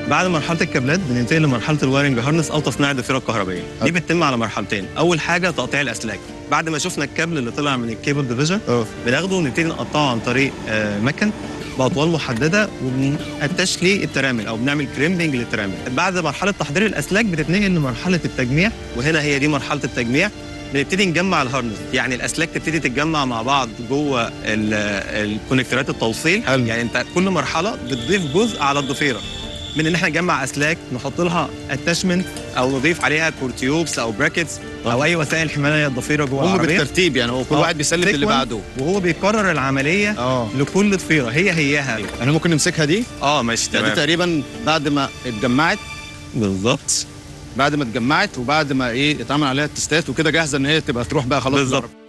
بعد مرحله الكابلات بننتقل لمرحله الوايرنج هارنس او تصنيع الضفيره الكهربائيه دي بتتم على مرحلتين اول حاجه تقطيع الاسلاك بعد ما شفنا الكابل اللي طلع من الكيبل ديفيجن اه بناخده ونبتدي نقطعه عن طريق آه، مكن باطوال محدده وبنقتش ليه الترامل او بنعمل كريمبنج للترامل بعد مرحله تحضير الاسلاك بتتنقل لمرحله التجميع وهنا هي دي مرحله التجميع بنبتدي نجمع الهارنس يعني الاسلاك تبتدي تتجمع مع بعض جوه ال- الكونكتورات التوصيل حلو. يعني انت كل مرحله بتضيف جزء على الضفيره من ان احنا نجمع اسلاك نحط لها اتاشمنت او نضيف عليها كورتيوبس او براكتس او اي وسائل حمايه الضفيره جوه هم العربيه بالترتيب يعني هو كل آه، واحد بيسلم اللي sequence. بعده وهو بيكرر العمليه اه لكل ضفيره هي هياها يعني ممكن نمسكها دي اه ماشي يعني دي تقريبا بعد ما اتجمعت بالظبط بعد ما اتجمعت وبعد ما ايه اتعمل عليها التستات وكده جاهزه ان هي تبقى تروح بقى خلاص بالظبط. العربية.